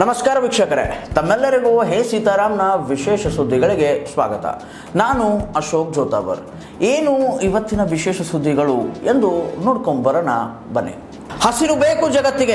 ನಮಸ್ಕಾರ ವೀಕ್ಷಕರೇ ತಮ್ಮೆಲ್ಲರಿಗೂ ಹೇ ಸೀತಾರಾಮ್ನ ವಿಶೇಷ ಸುದ್ದಿಗಳಿಗೆ ಸ್ವಾಗತ ನಾನು ಅಶೋಕ್ ಜೋತಾವರ್ ಏನು ಇವತ್ತಿನ ವಿಶೇಷ ಸುದ್ದಿಗಳು ಎಂದು ನೋಡ್ಕೊಂಬರೋಣ ಬನ್ನಿ ಹಸಿರು ಬೇಕು ಜಗತ್ತಿಗೆ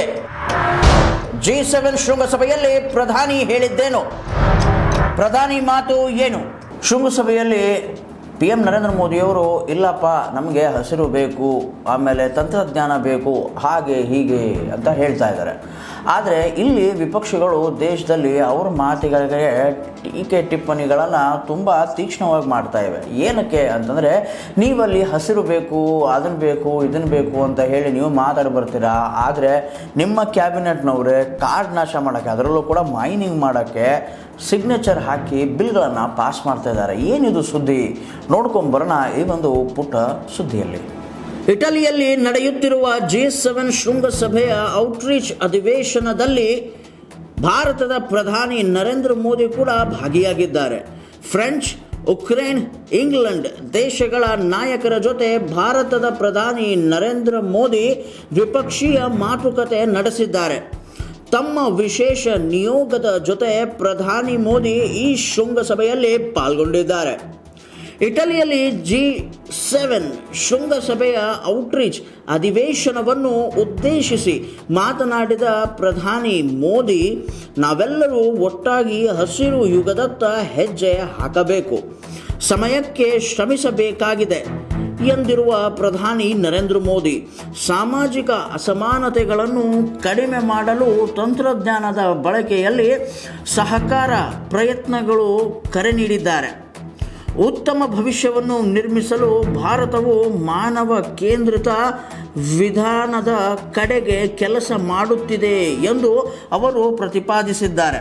ಜಿ ಸೆವೆನ್ ಶೃಂಗಸಭೆಯಲ್ಲಿ ಪ್ರಧಾನಿ ಹೇಳಿದ್ದೇನು ಪ್ರಧಾನಿ ಮಾತು ಏನು ಶೃಂಗಸಭೆಯಲ್ಲಿ ಪಿ ಎಂ ನರೇಂದ್ರ ಮೋದಿಯವರು ಇಲ್ಲಪ್ಪ ನಮಗೆ ಹಸಿರು ಬೇಕು ಆಮೇಲೆ ತಂತ್ರಜ್ಞಾನ ಬೇಕು ಹಾಗೆ ಹೀಗೆ ಅಂತ ಹೇಳ್ತಾ ಇದ್ದಾರೆ ಆದರೆ ಇಲ್ಲಿ ವಿಪಕ್ಷಗಳು ದೇಶದಲ್ಲಿ ಅವ್ರ ಮಾತಿಗಳಿಗೆ ಟೀಕೆ ಟಿಪ್ಪಣಿಗಳನ್ನು ತುಂಬ ತೀಕ್ಷ್ಣವಾಗಿ ಮಾಡ್ತಾ ಇವೆ ಏನಕ್ಕೆ ಅಂತಂದರೆ ನೀವಲ್ಲಿ ಹಸಿರು ಬೇಕು ಅದನ್ನು ಬೇಕು ಇದನ್ನು ಬೇಕು ಅಂತ ಹೇಳಿ ನೀವು ಮಾತಾಡಿ ಬರ್ತೀರಾ ಆದರೆ ನಿಮ್ಮ ಕ್ಯಾಬಿನೆಟ್ನವರೇ ಕಾರ್ಡ್ ನಾಶ ಮಾಡೋಕ್ಕೆ ಅದರಲ್ಲೂ ಕೂಡ ಮೈನಿಂಗ್ ಮಾಡೋಕ್ಕೆ ಸಿಗ್ನೇಚರ್ ಹಾಕಿ ಬಿಲ್ಗಳನ್ನು ಪಾಸ್ ಮಾಡ್ತಾ ಇದ್ದಾರೆ ಏನಿದು ಸುದ್ದಿ ನೋಡ್ಕೊಂಬರೋಣ ಈ ಒಂದು ಪುಟ್ಟ ಸುದ್ದಿಯಲ್ಲಿ ಇಟಲಿಯಲ್ಲಿ ನಡೆಯುತ್ತಿರುವ ಜಿ ಸೆವೆನ್ ಶೃಂಗಸಭೆಯ ಔಟ್ರೀಚ್ ಅಧಿವೇಶನದಲ್ಲಿ ಭಾರತದ ಪ್ರಧಾನಿ ನರೇಂದ್ರ ಮೋದಿ ಕೂಡ ಭಾಗಿಯಾಗಿದ್ದಾರೆ ಫ್ರೆಂಚ್ ಉಕ್ರೇನ್ ಇಂಗ್ಲೆಂಡ್ ದೇಶಗಳ ನಾಯಕರ ಜೊತೆ ಭಾರತದ ಪ್ರಧಾನಿ ನರೇಂದ್ರ ಮೋದಿ ದ್ವಿಪಕ್ಷೀಯ ಮಾತುಕತೆ ನಡೆಸಿದ್ದಾರೆ ತಮ್ಮ ವಿಶೇಷ ನಿಯೋಗದ ಜೊತೆ ಪ್ರಧಾನಿ ಮೋದಿ ಈ ಶೃಂಗಸಭೆಯಲ್ಲಿ ಪಾಲ್ಗೊಂಡಿದ್ದಾರೆ ಇಟಲಿಯಲ್ಲಿ ಜಿ ಸೆವೆನ್ ಶೃಂಗಸಭೆಯ ಔಟ್ರೀಚ್ ಅಧಿವೇಶನವನ್ನು ಉದ್ದೇಶಿಸಿ ಮಾತನಾಡಿದ ಪ್ರಧಾನಿ ಮೋದಿ ನಾವೆಲ್ಲರೂ ಒಟ್ಟಾಗಿ ಹಸಿರು ಯುಗದತ್ತ ಹೆಜ್ಜೆ ಹಾಕಬೇಕು ಸಮಯಕ್ಕೆ ಶ್ರಮಿಸಬೇಕಾಗಿದೆ ಎಂದಿರುವ ಪ್ರಧಾನಿ ನರೇಂದ್ರ ಮೋದಿ ಸಾಮಾಜಿಕ ಅಸಮಾನತೆಗಳನ್ನು ಕಡಿಮೆ ಮಾಡಲು ತಂತ್ರಜ್ಞಾನದ ಬಳಕೆಯಲ್ಲಿ ಸಹಕಾರ ಪ್ರಯತ್ನಗಳು ಕರೆ ನೀಡಿದ್ದಾರೆ ಉತ್ತಮ ಭವಿಷ್ಯವನ್ನು ನಿರ್ಮಿಸಲು ಭಾರತವು ಮಾನವ ಕೇಂದ್ರಿತ ವಿಧಾನದ ಕಡೆಗೆ ಕೆಲಸ ಮಾಡುತ್ತಿದೆ ಎಂದು ಅವರು ಪ್ರತಿಪಾದಿಸಿದ್ದಾರೆ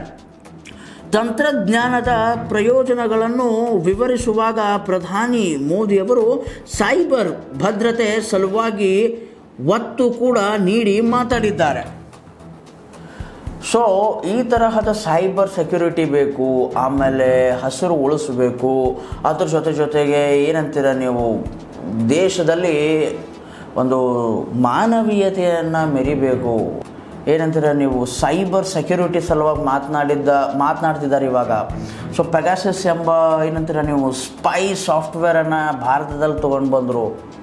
ತಂತ್ರಜ್ಞಾನದ ಪ್ರಯೋಜನಗಳನ್ನು ವಿವರಿಸುವಾಗ ಪ್ರಧಾನಿ ಮೋದಿಯವರು ಸೈಬರ್ ಭದ್ರತೆ ಸಲುವಾಗಿ ಒತ್ತು ಕೂಡ ನೀಡಿ ಮಾತಾಡಿದ್ದಾರೆ ಸೊ ಈ ತರಹದ ಸೈಬರ್ ಸೆಕ್ಯುರಿಟಿ ಬೇಕು ಆಮೇಲೆ ಹಸಿರು ಉಳಿಸ್ಬೇಕು ಅದ್ರ ಜೊತೆ ಜೊತೆಗೆ ಏನಂತೀರ ನೀವು ದೇಶದಲ್ಲಿ ಒಂದು ಮಾನವೀಯತೆಯನ್ನು ಮೆರಿಬೇಕು ಏನಂತೀರ ನೀವು ಸೈಬರ್ ಸೆಕ್ಯುರಿಟಿ ಸಲುವಾಗಿ ಮಾತನಾಡಿದ್ದ ಮಾತನಾಡ್ತಿದ್ದಾರೆ ಇವಾಗ ಸೊ ಪೆಗಾಸಸ್ ಎಂಬ ಏನಂತೀರ ನೀವು ಸ್ಪೈ ಸಾಫ್ಟ್ವೇರನ್ನು ಭಾರತದಲ್ಲಿ ತೊಗೊಂಡು ಬಂದರು